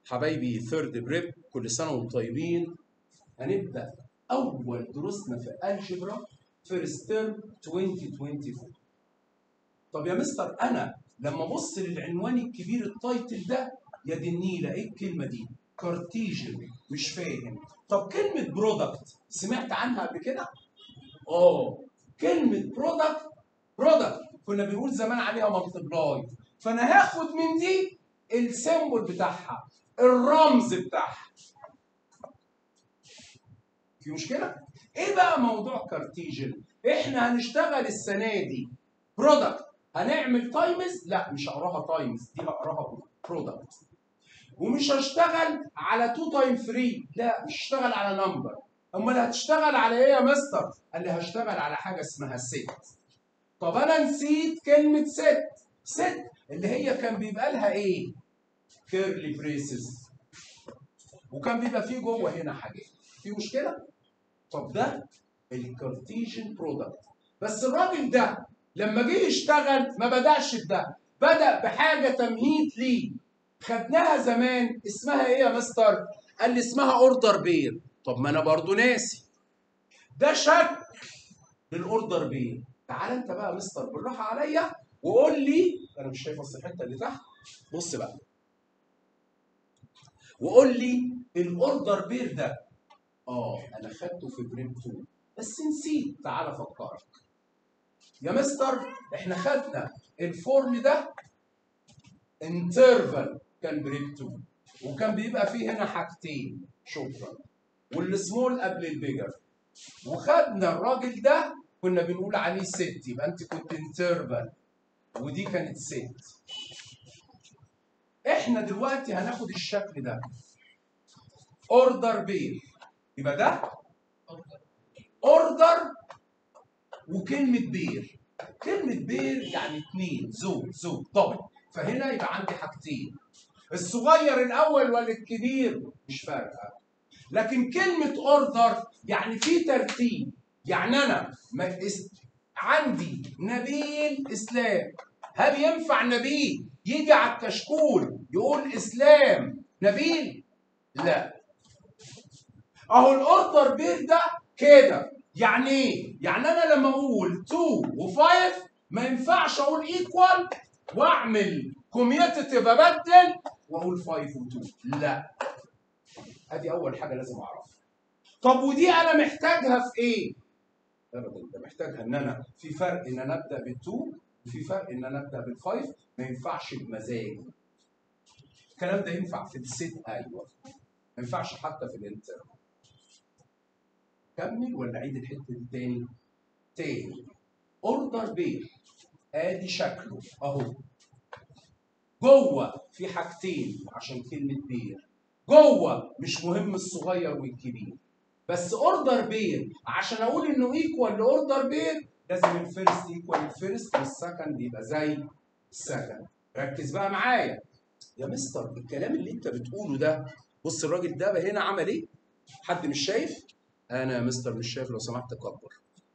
حبايبي ثيرد بريب كل سنه وانتم طيبين هنبدا اول دروسنا في الجبرا فيرست ترم 2024 طب يا مستر انا لما ابص للعنوان الكبير التايتل ده يا دي النيله ايه الكلمه دي كارتيجن مش فاهم طب كلمه برودكت سمعت عنها قبل كده اه كلمه برودكت برودكت كنا بنقول زمان عليها مالتبلاي فانا هاخد من دي السيمبل بتاعها الرمز بتاعها في مشكله ايه بقى موضوع كارتيجن احنا هنشتغل السنه دي برودكت هنعمل تايمز لا مش هقراها تايمز دي هقراها برودكت ومش هشتغل على 2 تايم 3 لا مش هشتغل على نمبر امال هتشتغل على ايه يا مستر قال لي هشتغل على حاجه اسمها ست طب انا نسيت كلمه ست ست اللي هي كان بيبقى لها ايه كيرلي بريسز وكان بيبقى فيه جوه هنا حاجات في مشكله طب ده الكارتيجن برودكت بس الراجل ده لما جه يشتغل ما بدأش بده بدأ بحاجة تمهيد ليه خدناها زمان اسمها ايه يا مستر؟ قال لي اسمها اوردر بير طب ما انا برضو ناسي ده شكل للاوردر بير تعال انت بقى يا مستر بالراحة عليا وقول لي انا مش شايف اصل الحتة اللي تحت بص بقى وقول لي الاوردر بير ده اه انا خدته في بريم 2 بس نسيت تعال افكرك يا مستر احنا خدنا الفورم ده انترفال كان بريك 2 وكان بيبقى فيه هنا حاجتين شكرا والسمول قبل البيجر وخدنا الراجل ده كنا بنقول عليه ست يبقى انت كنت انترفال ودي كانت ست احنا دلوقتي هناخد الشكل ده اوردر بير يبقى ده اوردر وكلمة بير كلمة بير يعني اتنين زوج زوج دبل فهنا يبقى عندي حاجتين الصغير الأول ولا الكبير مش فارقة لكن كلمة اوردر يعني في ترتيب يعني أنا ما اس... عندي نبيل إسلام هل ينفع نبيل يجي على الكشكول يقول إسلام نبيل؟ لا أهو الأوردر بير ده كده يعني ايه؟ يعني انا لما اقول 2 و5 ما ينفعش اقول ايكوال واعمل كوميوتيتيف ابدل واقول 5 و2 لا ادي اول حاجه لازم اعرفها طب ودي انا محتاجها في ايه؟ ابدا انت محتاجها ان انا في فرق ان انا ابدا بال2 وفي فرق ان انا ابدا بال5 ما ينفعش بمزاج الكلام ده ينفع في الست ايوه ما ينفعش حتى في الانتر كمل ولا عيد الحته دي تاني؟ تاني اوردر بير ادي شكله اهو جوه في حاجتين عشان كلمه بير جوه مش مهم الصغير والكبير بس اوردر بير عشان اقول انه ايكوال لاوردر بير لازم الفيرست ايكوال الفيرست والسكند يبقى زي السكند ركز بقى معايا يا مستر الكلام اللي انت بتقوله ده بص الراجل ده هنا عمل ايه؟ حد مش شايف؟ انا يا مستر مش شايف لو سمحت كبر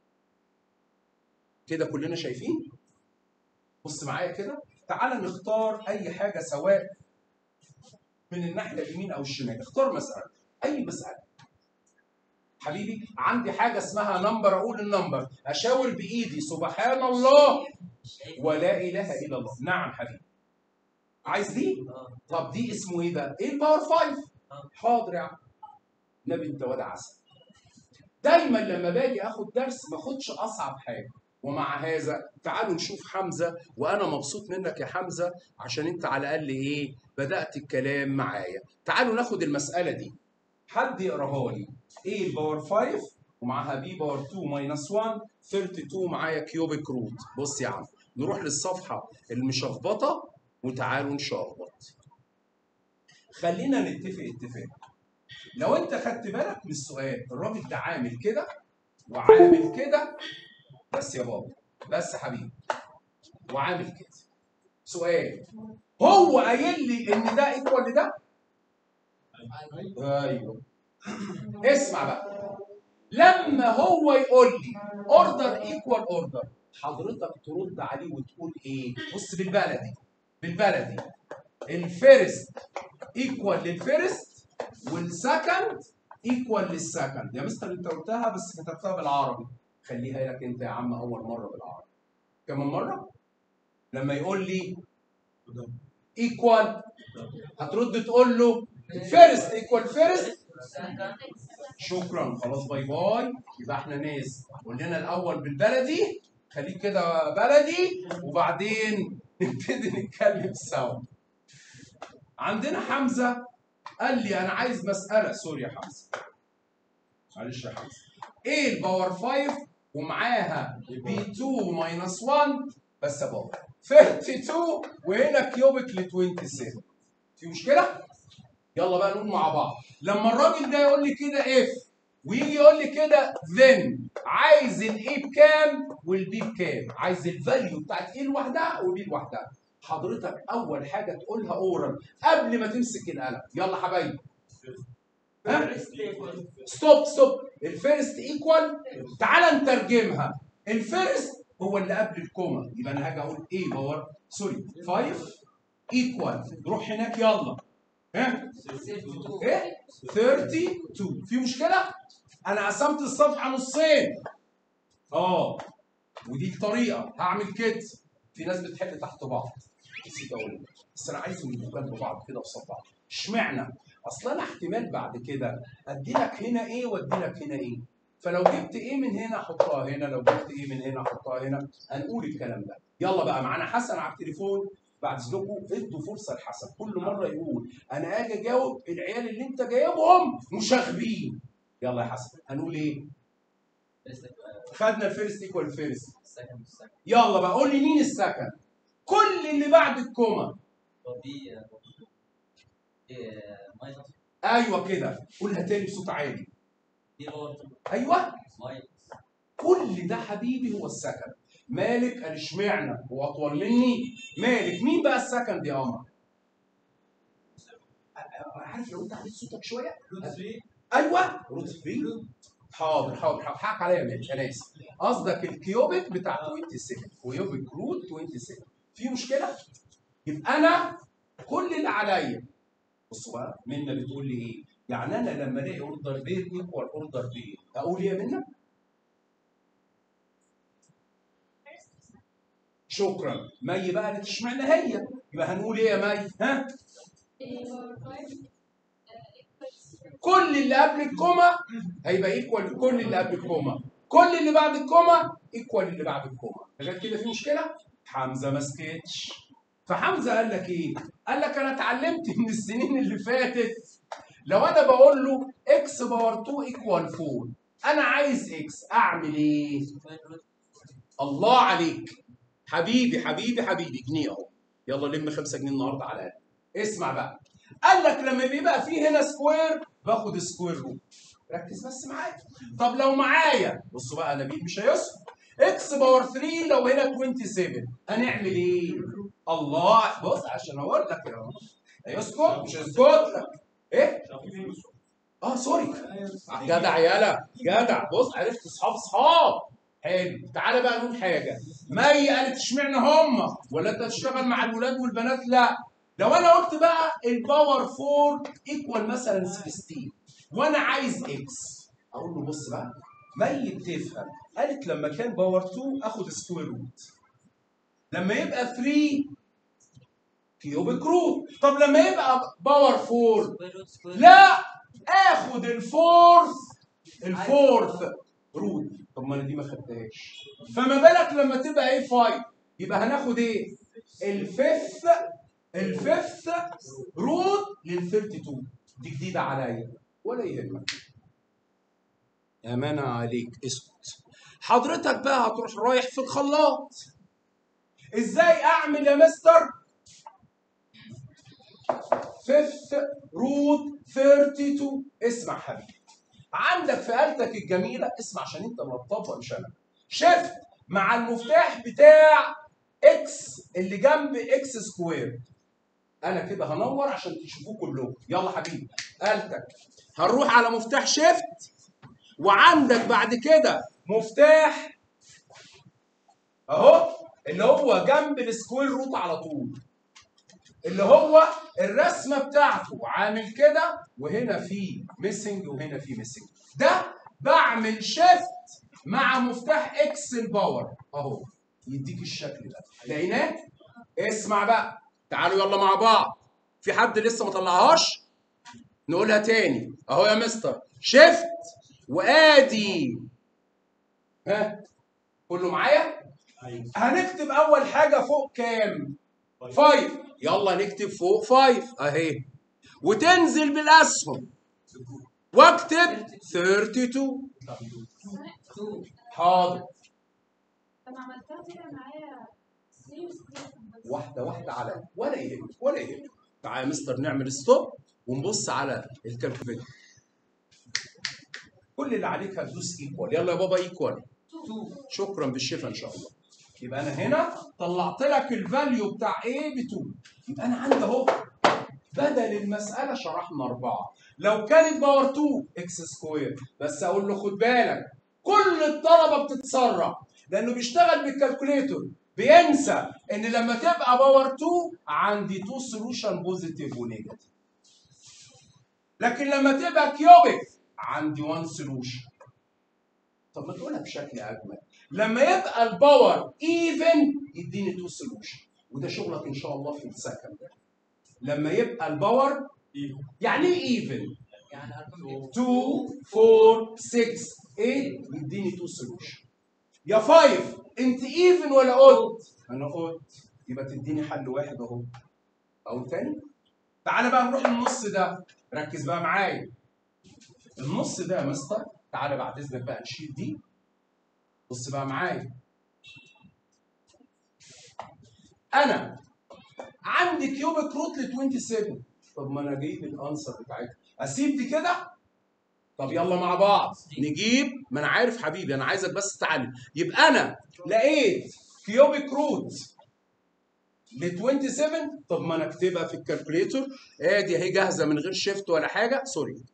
كده كلنا شايفين بص معايا كده تعال نختار اي حاجه سواء من الناحيه اليمين او الشمال اختار مساله اي مساله حبيبي عندي حاجه اسمها نمبر اقول النمبر اشاور بايدي سبحان الله ولا اله الا الله نعم حبيبي عايز دي طب دي اسمه ايه بقى ايه الباور 5 حاضر يا عم نبي انت واد عسل دايما لما باجي اخد درس ما اخدش اصعب حاجه ومع هذا تعالوا نشوف حمزه وانا مبسوط منك يا حمزه عشان انت على الاقل ايه بدات الكلام معايا تعالوا ناخد المساله دي حد يقراها لي ايه الباور 5 ومعاها بي باور 2 ماينس 1 32 معايا كيوبيك روت بص يا عم نروح للصفحه المشخبطه وتعالوا نشخبط خلينا نتفق اتفاق لو انت خدت بالك من السؤال الراجل ده عامل كده وعامل كده بس يا بابا بس يا حبيبي وعامل كده سؤال هو قايل لي ان ده ايكوال لده ايوه اسمع بقى لما هو يقول لي اوردر ايكوال اوردر حضرتك ترد عليه وتقول ايه بص بالبلدي بالبلدي الفيرست ايكوال للفيرست والسكند ايكوال للسكند يا مستر انت قلتها بس كتبتها بالعربي خليها لك انت يا عم اول مره بالعربي كمان مره لما يقول لي ايكوال هترد تقول له فيرست ايكوال فيرست شكرا خلاص باي باي يبقى احنا ناس قول لنا الاول بالبلدي خليك كده بلدي وبعدين نبتدي نتكلم سوا عندنا حمزه قال لي انا عايز مساله سوري يا حمزه معلش يا حمزه ايه الباور 5 ومعاها بي 2 ماينس 1 بس باور 32 وهنا كيوبيك ل 27 في مشكله؟ يلا بقى نقول مع بعض لما الراجل ده يقول لي كده اف ويجي يقول لي كده then عايز الاي بكام والبي بكام عايز الفاليو بتاعت ايه لوحدها وبي لوحدها حضرتك اول حاجه تقولها اورال قبل ما تمسك القلم يلا حبايبي ها ستوب ستوب الفيرست ايكوال تعال نترجمها الفيرست هو اللي قبل الكوما يبقى انا هاجي اقول ايه باور سوري 5 ايكوال روح هناك يلا ها ايه 32 في مشكله انا قسمت الصفحه نصين اه ودي الطريقه هعمل كده في ناس بتحل تحت بعض نسيت اقول لك. بس انا عايزهم يبقوا جنب بعض كده قصاد بعض اشمعنى اصل انا احتمال بعد كده ادي لك هنا ايه وادي لك هنا ايه فلو جبت ايه من هنا احطها هنا لو جبت ايه من هنا احطها هنا هنقول الكلام ده يلا بقى معانا حسن على التليفون بعد اذنكم ادوا فرصه لحسن كل مره يقول انا اجي اجاوب العيال اللي انت جايبهم مشاغبين يلا يا حسن هنقول ايه خدنا الفيرست ايكوال الفيرست يلا بقى قول لي مين السكند كل اللي بعد الكوما ايوه كده قولها تاني بصوت عالي ايوه كل ده حبيبي هو السكند مالك قال اشمعنى هو اطول مني مالك مين بقى السكند يا قمر عارف لو انت عليت صوتك شويه ايوه روت 3 حاضر حاضر حقك عليا يا مالك انا اسف قصدك الكيوبيك بتاع 27 كيوبيك روت 27 في مشكله يبقى انا كل اللي عليا بصوا بقى منى بتقول لي ايه يعني انا لما الاقي اوردر بير ايكوال اوردر بير اقول ايه يا منى شكرا مي بقى اللي اشمعنى هي يبقى هنقول ايه يا مي ها كل اللي قبل الكوما هيبقى ايكوال كل اللي قبل الكوما كل اللي بعد الكوما ايكوال اللي بعد الكوما غير كده في مشكله حمزه ما سكتش فحمزه قال لك ايه قال لك انا اتعلمت من السنين اللي فاتت لو انا بقول له اكس باور 2 ايكوال 4 انا عايز اكس اعمل ايه الله عليك حبيبي حبيبي حبيبي جنيه اهو يلا لم 5 جنيه النهارده على الاقل اسمع بقى قال لك لما بيبقى فيه هنا سكوير باخد سكوير روت ركز بس معايا طب لو معايا بصوا بقى نبيل مش هيسكت اكس باور 3 لو هنا 27 هنعمل ايه؟ الله بص عشان اقول لك يا هيسكت مش هيسكت لك ايه؟ اه سوري جدع يالا جدع بص عرفت اصحاب اصحاب حلو تعالى بقى نقول حاجه مي قالت اشمعنى هم ولا انت تشتغل مع الولاد والبنات لا لو انا قلت بقى الباور 4 ايكوال مثلا 16 وانا عايز اكس اقول له بص بقى مي بتفهم قالت لما كان باور 2 اخد سكوير روت لما يبقى 3 كيوبيك روت طب لما يبقى باور 4 لا اخد الفورث الفورث روت طب ما انا دي ما خدتهاش فما بالك لما تبقى ايه 5 يبقى هناخد ايه الفيفث الفيفث روت لل 32 دي جديده عليا ولا يهمك امانه عليك اسكت حضرتك بقى هتروح رايح في الخلاط ازاي اعمل يا مستر فيفث روت 32 اسمع حبيبي عندك في آلتك الجميلة اسمع عشان انت مرتبطة مش انا شيفت مع المفتاح بتاع اكس اللي جنب اكس سكوير انا كده هنور عشان تشوفوه كلكم يلا حبيبي آلتك هنروح على مفتاح شيفت وعندك بعد كده مفتاح اهو اللي هو جنب السكوير روت على طول اللي هو الرسمه بتاعته عامل كده وهنا في ميسنج وهنا في ميسنج ده بعمل شيفت مع مفتاح اكس الباور اهو يديك الشكل ده لقيناه اسمع بقى تعالوا يلا مع بعض في حد لسه ما طلعهاش نقولها تاني اهو يا مستر شيفت وادي ها كله معايا هنكتب اول حاجه فوق كام 5 يلا نكتب فوق 5 اهي وتنزل بالاسهم واكتب 32 حاضر طب عملتها كده معايا سيريس واحده واحده على ولا يهمك ولا يهمك تعالى يا مستر نعمل ستوب ونبص على الكالكوليتر كل اللي عليك هتدوس ايكوال يلا يا بابا ايكوال شكرا بالشفا ان شاء الله يبقى انا هنا طلعت لك الفاليو بتاع A ب 2 يبقى انا عندي اهو بدل المساله شرحنا اربعه لو كانت باور 2 اكس سكوير بس اقول له خد بالك كل الطلبه بتتسرع لانه بيشتغل بالكالكوليتور بينسى ان لما تبقى باور 2 عندي 2 سولوشن بوزيتيف ونيجاتيف لكن لما تبقى كيوبيك عندي 1 سولوشن طب ما تقولها بشكل اجمل لما يبقى الباور ايفن يديني 2 سولوشن وده شغلك ان شاء الله في السكند لما يبقى الباور يعني ايه ايفن يعني 2 4 6 8 يديني 2 سولوشن يا 5 انت ايفن ولا اود انا اود يبقى تديني حل واحد اهو او تاني تعالى بقى نروح للنص ده ركز بقى معايا النص ده يا مستر تعالى بعد اذنك بقى نشيل دي بص بقى معايا انا عندي كيوبيك روت ل 27 طب ما انا جايب الانسر بتاعتها اسيب دي كده طب يلا مع بعض نجيب ما انا عارف حبيبي انا عايزك بس تتعلم يبقى انا لقيت كيوبيك روت ل 27 طب ما انا اكتبها في الكالكوليتور ادي اهي جاهزه من غير شيفت ولا حاجه سوري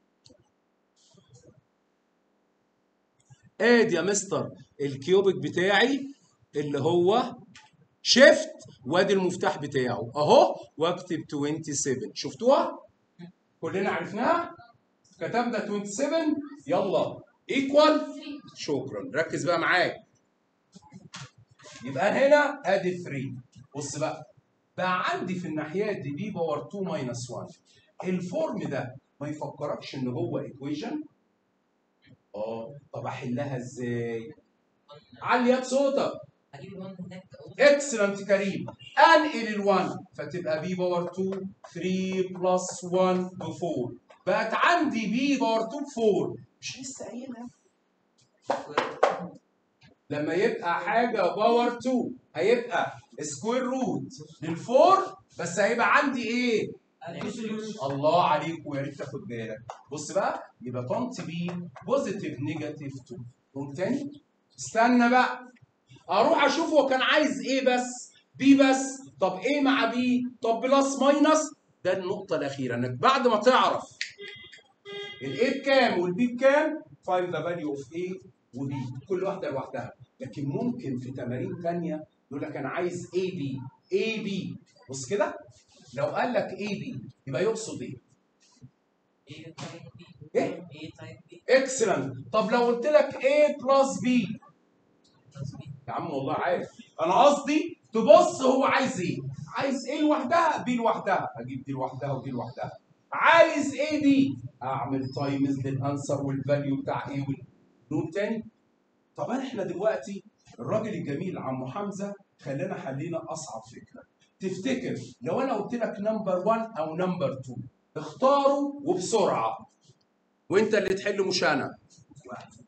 ادي يا مستر الكيوبيك بتاعي اللي هو شيفت وادي المفتاح بتاعه اهو واكتب 27 شفتوها كلنا عرفناها كتبنا 27 يلا ايكوال شكرا ركز بقى معايا يبقى هنا ادي 3 بص بقى بقى عندي في الناحيات دي بي باور 2 ماينس 1 الفورم ده ما يفكركش ان هو ايكويشن اه طب احلها ازاي علي بصوتك هجيب الوان هناك أهو. اكسلنت كريم انقل ال1 فتبقى بي باور 2 3 بلس 1 ب 4 بقت عندي بي باور 2 ب 4 مش لسه قايلها لما يبقى حاجه باور 2 هيبقى سكوير روت للفور بس هيبقى عندي ايه؟ الله عليك ويا ريت تاخد بالك بص بقى يبقى طنط بي بوزيتيف نيجاتيف 2 قوم تاني استنى بقى اروح اشوف هو كان عايز ايه بس بي بس طب ايه مع بي طب بلس ماينس ده النقطه الاخيره انك بعد ما تعرف الايه بكام والبي بكام فايند ذا فاليو اوف ايه وبي كل واحده لوحدها لكن ممكن في تمارين ثانيه يقول لك انا عايز اي بي اي بي بص كده لو قال لك اي بي يبقى يقصد ايه ايه تايب بي إيه؟ ايه تايب بي اكسلنت طب لو قلت لك A بلس بي تصميم يا عم والله عارف انا قصدي تبص هو عايز ايه عايز ايه لوحدها بي لوحدها اجيب دي لوحدها ودي لوحدها عايز ايه دي اعمل تايمز للانسر والفاليو بتاع ايه والنون تاني طبعا احنا دلوقتي الراجل الجميل عمو حمزه خلانا حلينا اصعب فكره تفتكر لو انا قلت لك نمبر 1 او نمبر 2 اختاره وبسرعه وانت اللي تحل مش انا